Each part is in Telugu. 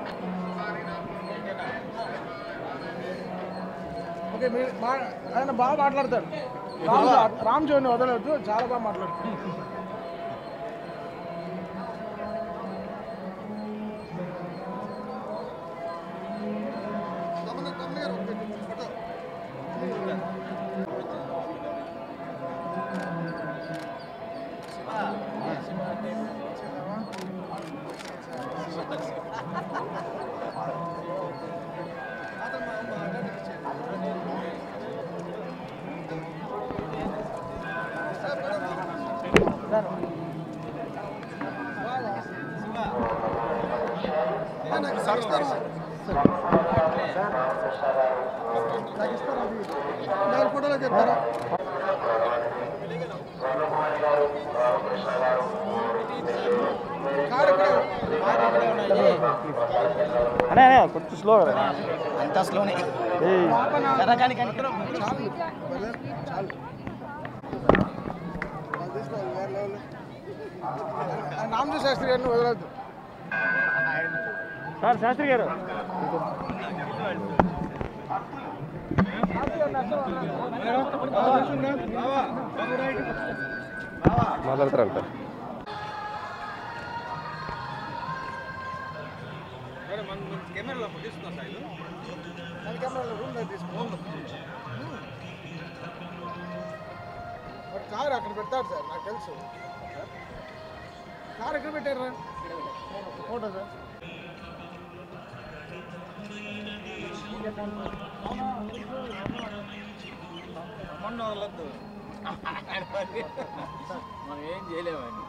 ఓకే మీరు మా ఆయన బాగా మాట్లాడతాడు రామ్ రామ్ జోని వదలవద్దు చాలా బాగా మాట్లాడతాడు నేను ఫోటోలో చెప్తారా కారు అనే అనే కొంచెం స్లో అంతా స్లోనే చాలు బ్రదర్, చాలు వాళ్ళు తీసుకోవాలి వేరే లెవెల్ ఆ రామజీ శాస్త్రి గారిని వదలద్దు సార్ శాస్త్రి గారు మాట్లాడతారంట మన కెమెరాలో రూమ్ లో తీసుకోండి మరి కారు అక్కడ పెడతాడు సార్ నాకు తెలుసు కారు ఎక్కడ పెట్టారు ఫోటో సార్ మొన్న వదలొద్దు మనం ఏం చేయలేమండి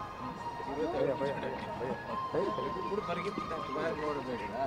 ఇప్పుడు పరిగెత్తుతాం రోడ్డు పెట్టా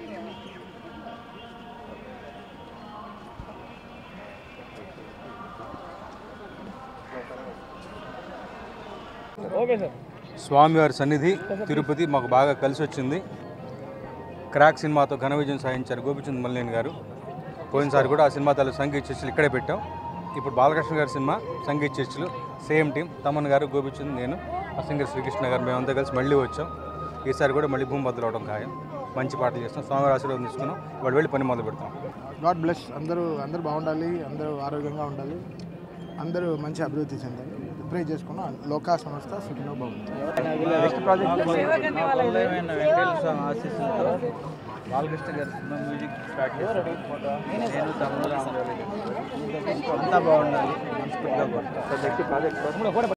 ఓకే సార్ స్వామివారి సన్నిధి తిరుపతి మాకు బాగా కలిసి వచ్చింది క్రాక్ సినిమాతో ఘన విజయం సాధించారు గోపిచంద్ మల్లేని గారు పోయినసారి కూడా ఆ సినిమా తల సంగీత చర్చలు ఇక్కడే పెట్టాం ఇప్పుడు బాలకృష్ణ గారి సినిమా సంగీత చర్చలు సేమ్ టీం తమన్ గారు గోపిచంద్ నేను అసింగర్ శ్రీకృష్ణ గారు మేమంతా కలిసి మళ్ళీ వచ్చాం ఈసారి కూడా మళ్ళీ భూమి బద్దలు అవడం ఖాయం మంచి పాటలు చేస్తాం స్వామివారి ఆశీర్వాదం తీసుకున్నాం వాళ్ళు వెళ్ళి పని మొదలు పెడతాం గాడ్ బ్లెస్ అందరూ అందరూ బాగుండాలి అందరూ ఆరోగ్యంగా ఉండాలి అందరూ మంచి అభివృద్ధి చెందాలి ప్రే చేసుకున్నాం లోకా సంస్థ సుఖినో బాగుంది నెక్స్ట్ ప్రాజెక్ట్ బలమైన వెంకటేశ్వర స్వామి ఆశీస్సులతో బాలకృష్ణ గారి సినిమా మ్యూజిక్ స్టార్ట్ చేశారు నేను తమ్ముడు రామరావు అంతా బాగుండాలి మనస్ఫూర్తిగా కోరుతాను నెక్స్ట్ ప్రాజెక్ట్